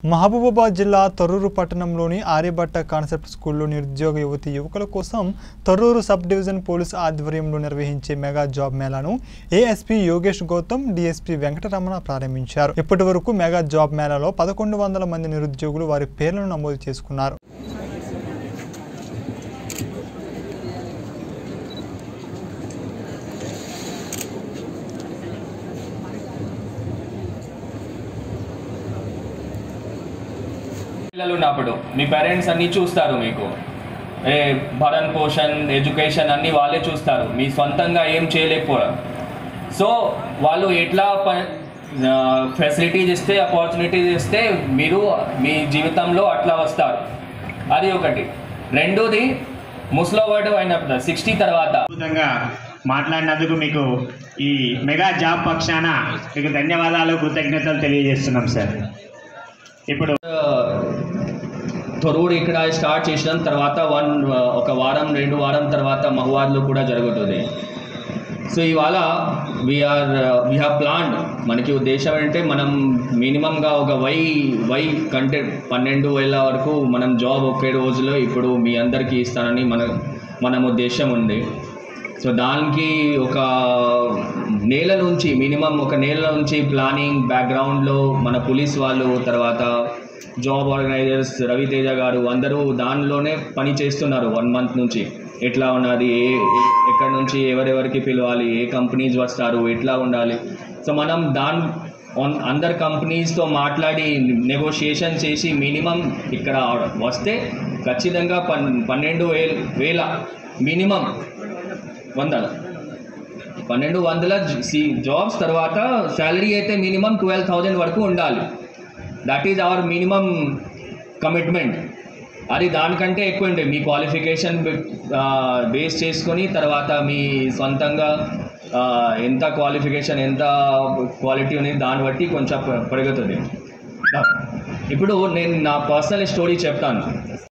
మహబూబాబాద్ జిల్లా తొర్రూరు పట్టణంలోని ఆర్యభట్ట కాన్సెప్ట్ స్కూల్లో నిరుద్యోగ యువతి యువకుల కోసం తొర్రూరు సబ్ డివిజన్ పోలీస్ ఆధ్వర్యంలో నిర్వహించే మెగా జాబ్ మేళాను ఏఎస్పీ యోగేష్ గౌతమ్ డిఎస్పీ వెంకటరమణ ప్రారంభించారు ఇప్పటి వరకు మెగా జాబ్ మేళాలో పదకొండు వందల మంది నిరుద్యోగులు వారి పేర్లను నమోదు చేసుకున్నారు పిల్లలు ఉన్నప్పుడు మీ పేరెంట్స్ అన్నీ చూస్తారు మీకు ఏ భరన్ పోషణ్ ఎడ్యుకేషన్ అన్నీ వాళ్ళే చూస్తారు మీ సొంతంగా ఏం చేయలేకపోవడం సో వాళ్ళు ఎట్లా ఫెసిలిటీస్ ఇస్తే ఆపర్చునిటీస్ ఇస్తే మీరు మీ జీవితంలో అట్లా వస్తారు అది ఒకటి రెండోది ముసలోవాడు అయిన సిక్స్టీ తర్వాత అద్భుతంగా మాట్లాడినందుకు మీకు ఈ మెగా జాబ్ పక్షాన మీకు ధన్యవాదాలు కృతజ్ఞతలు తెలియజేస్తున్నాం సార్ ఇప్పుడు తొరూరు ఇక్కడ స్టార్ట్ చేసిన తర్వాత వన్ ఒక వారం రెండు వారం తర్వాత మహువార్లో కూడా జరుగుతుంది సో ఇవాళ వీఆర్ వీ హ్యావ్ ప్లాన్ మనకి ఉద్దేశం ఏంటంటే మనం మినిమంగా ఒక వై వై కంటే పన్నెండు వేల వరకు మనం జాబ్ ఒకే రోజులో ఇప్పుడు మీ అందరికీ ఇస్తానని మన మన ఉద్దేశం ఉంది సో దానికి ఒక నేల నుంచి మినిమం ఒక నేల నుంచి ప్లానింగ్ బ్యాక్గ్రౌండ్లో మన పోలీస్ వాళ్ళు తర్వాత జాబ్ ఆర్గనైజర్స్ రవితేజ గారు అందరూ దానిలోనే పని చేస్తున్నారు వన్ మంత్ నుంచి ఎట్లా ఉన్నది ఏ ఏ- ఎక్కడి నుంచి ఎవరెవరికి పిలవాలి ఏ కంపెనీస్ వస్తారు ఎట్లా ఉండాలి సో మనం దాని ఆన్ అందరు కంపెనీస్తో మాట్లాడి నెగోషియేషన్ చేసి మినిమం ఇక్కడ వస్తే ఖచ్చితంగా పన్ పన్నెండు వేల వేల మినిమం వందల పన్నెండు వందల జాబ్స్ తర్వాత శాలరీ అయితే మినిమం ట్వెల్వ్ థౌజండ్ వరకు ఉండాలి that is our minimum commitment అది దానికంటే ఎక్కువ ఉండే మీ క్వాలిఫికేషన్ బేస్ చేసుకొని తర్వాత మీ సొంతంగా ఆ, ఎంత క్వాలిఫికేషన్ ఎంత క్వాలిటీ ఉంది దాన్ని బట్టి కొంచెం పెరుగుతుంది ఇప్పుడు నేను నా పర్సనల్ స్టోరీ చెప్తాను